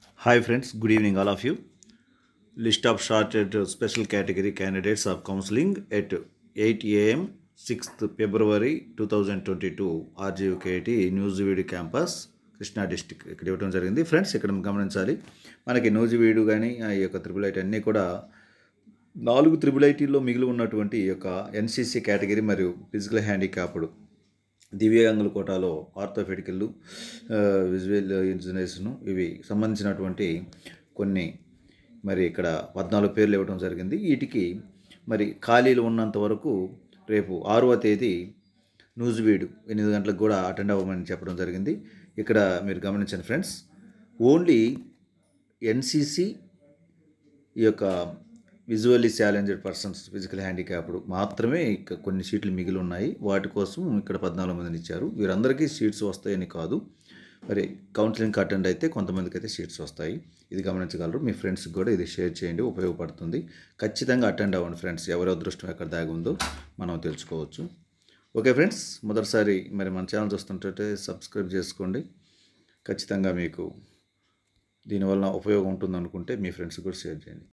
Hi friends, good evening all of you. List of shorted uh, special category candidates of counseling at 8 a.m. 6th February 2022 RGUKT Nuzvid campus Krishna district ఇక్కడ ఇవ్వడం జరిగింది friends ఇక్కడ గమనించాలి మనకి న్యూజివీడు కానీ ఆ యొక్క త్రిబుల్ ఐటీ అన్నీ కూడా నాలుగు త్రిబుల్ ఐటీలో మిగిలి ఉన్నటువంటి ఈ యొక్క ఎన్సీసీ కేటగిరీ మరియు ఫిజికల్ హ్యాండిక్యాప్డ్ దివ్యాంగుల కోటాలో ఆర్థోపెడికల్ విజువల్ ఇంజనీర్స్ను ఇవి సంబంధించినటువంటి కొన్ని మరి ఇక్కడ పద్నాలుగు పేర్లు ఇవ్వడం జరిగింది వీటికి మరి ఖాళీలు ఉన్నంత వరకు రేపు ఆరవ తేదీ న్యూజివీడు ఎనిమిది గంటలకు కూడా అటెండ్ అవ్వమని చెప్పడం జరిగింది ఇక్కడ మీరు గమనించండి ఫ్రెండ్స్ ఓన్లీ ఎన్సీసీ ఈ యొక్క visually challenged persons physical handicapped మాత్రమే ఇక కొన్ని సీట్లు మిగిలి ఉన్నాయి వాటి కోసం ఇక్కడ పద్నాలుగు మందిని ఇచ్చారు వీరందరికీ సీట్స్ వస్తాయని కాదు మరి కౌన్సిలింగ్ అటెండ్ అయితే కొంతమందికి అయితే సీట్స్ వస్తాయి ఇది గమనించగలరు మీ ఫ్రెండ్స్కి కూడా ఇది షేర్ చేయండి ఉపయోగపడుతుంది ఖచ్చితంగా అటెండ్ అవ్వండి ఫ్రెండ్స్ ఎవరి అదృష్టం ఎక్కడ దాగి ఉందో మనం తెలుసుకోవచ్చు ఓకే ఫ్రెండ్స్ మొదటిసారి మరి మన ఛానల్ చూస్తుంటే సబ్స్క్రైబ్ చేసుకోండి ఖచ్చితంగా మీకు దీనివల్ల ఉపయోగం ఉంటుంది అనుకుంటే మీ ఫ్రెండ్స్ కూడా షేర్ చేయండి